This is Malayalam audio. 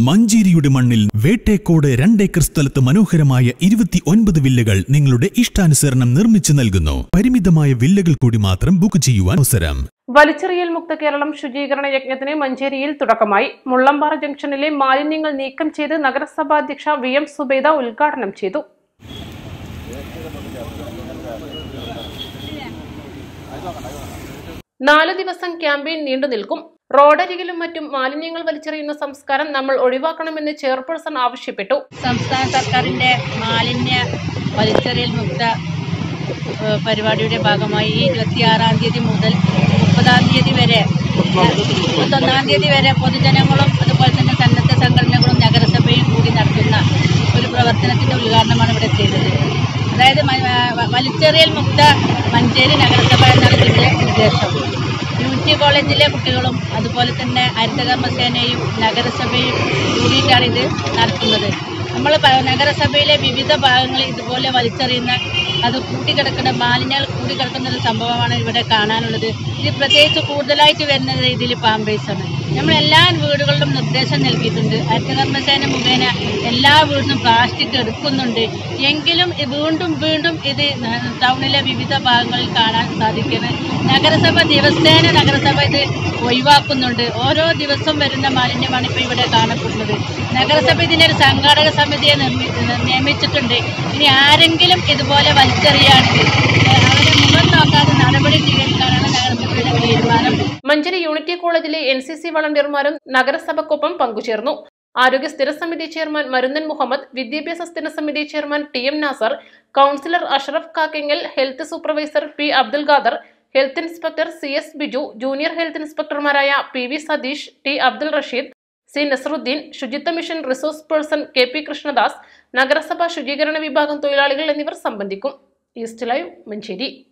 മഞ്ചേരിയുടെ മണ്ണിൽ വേട്ടേക്കോട് രണ്ടേക്കർ സ്ഥലത്ത് മനോഹരമായ ഇരുപത്തി ഒൻപത് വില്ലകൾ നിങ്ങളുടെ ഇഷ്ടാനുസരണം നിർമ്മിച്ചു നൽകുന്നു പരിമിതമായ വില്ലകൾ കൂടി മാത്രം ബുക്ക് ചെയ്യുവാൻ അവസരം വലിച്ചെറിയൽ മുക്ത കേരളം ശുചീകരണ യജ്ഞത്തിന് മഞ്ചേരിയിൽ തുടക്കമായി മുള്ളമ്പാറ ജംഗ്ഷനിലെ മാലിന്യങ്ങൾ നീക്കം ചെയ്ത് നഗരസഭാ അധ്യക്ഷ വി എം സുബൈദ ഉദ്ഘാടനം ചെയ്തു നാല് ദിവസം ക്യാമ്പയിൻ നീണ്ടു നിൽക്കും റോഡരികിലും മറ്റും മാലിന്യങ്ങൾ വലിച്ചെറിയുന്ന സംസ്കാരം നമ്മൾ ഒഴിവാക്കണമെന്ന് ചെയർപേഴ്സൺ ആവശ്യപ്പെട്ടു സംസ്ഥാന സർക്കാരിൻ്റെ മാലിന്യ വലിച്ചെറിയൽ മുക്ത ഏഹ്, പരിപാടിയുടെ ഭാഗമായി ഈ ഇരുപത്തിയാറാം തീയതി മുതൽ മുപ്പതാം തീയതി വരെ മുപ്പത്തൊന്നാം തീയതി വരെ പൊതുജനങ്ങളും അതുപോലെ തന്നെ സന്നദ്ധ സംഘടനകളും നഗരസഭയും കൂടി നടത്തുന്ന ഒരു പ്രവർത്തനത്തിൻ്റെ ഉദ്ഘാടനമാണ് ഇവിടെ ചെയ്തത് അതായത് മ- വ- വലിച്ചെറിയൽ മുക്ത മഞ്ചേരി നഗരസഭ എന്നാണ് ഇതിൻ്റെ ഉദ്ദേശം യൂണിറ്റി കോളേജിലെ കുട്ടികളും അതുപോലെ തന്നെ ഹരിതകർമ്മസേനയും നഗരസഭയും കൂടിയിട്ടാണ് ഇത് നടത്തുന്നത് നമ്മൾ പ- നഗരസഭയിലെ വിവിധ ഭാഗങ്ങളിൽ ഇതുപോലെ വലിച്ചെറിയുന്ന അത് കൂട്ടിക്കിടക്കുന്ന മാലിന്യങ്ങൾ കൂടിക്കിടക്കുന്ന ഒരു സംഭവമാണ് ഇവിടെ കാണാനുള്ളത് ഇത് പ്രത്യേകിച്ച് കൂടുതലായിട്ട് വരുന്ന രീതിയിൽ പാമ്പേഴ്സാണ് നമ്മൾ എല്ലാ വീടുകളിലും നിർദ്ദേശം നൽകിയിട്ടുണ്ട് ഹരിതകർമ്മസേന മുഖേന എല്ലാ വീടിനും പ്ലാസ്റ്റിക് എടുക്കുന്നുണ്ട് എങ്കിലും ഇത് വീണ്ടും വീണ്ടും ഇത് ടൗണിലെ വിവിധ ഭാഗങ്ങളിൽ കാണാൻ സാധിക്കുന്നത് നഗരസഭ ദിവസേന നഗരസഭ ഇത് ഒഴിവാക്കുന്നുണ്ട് ഓരോ ദിവസം വരുന്ന മാലിന്യമാണ് ഇപ്പോൾ ഇവിടെ കാണപ്പെടുന്നത് നഗരസഭ ഇതിനൊരു സംഘാടക സമിതിയെ നിർമ്മി നിയമിച്ചിട്ടുണ്ട് ഇനി ആരെങ്കിലും ഇതുപോലെ വലിച്ചെറിയാണെങ്കിൽ ഏഹ്, അവരെ മുഖം നോക്കാതെ നടപടി സ്വീകരിക്കാനാണ് നഗരസഭയുടെ തീരുമാനം മഞ്ചേരി യൂണിറ്റി കോളേജിലെ എൻ സി സി വളണ്ടിയർമാരും നഗരസഭക്കൊപ്പം പങ്കുചേർന്നു ആരോഗ്യ സ്ഥിരസമിതി ചെയർമാൻ മരുന്നൻ മുഹമ്മദ് വിദ്യാഭ്യാസ സ്ഥിരസമിതി chairman T M Nasar councillor Ashraf Kakkenkal health supervisor P Abdul Khader health inspector C S Biju junior health ഇൻസ്പെക്ടർമാരായ P V Satheesh T Abdul Rasheed C Nasaruddeen ശുചിത്വ mission resource person K P Krishnadas നഗരസഭ ശുചീകരണ വിഭാഗം തൊഴിലാളികൾ എന്നിവർ സംബന്ധിക്കും ഈസ്റ്റ് ലൈവ് മഞ്ചേരി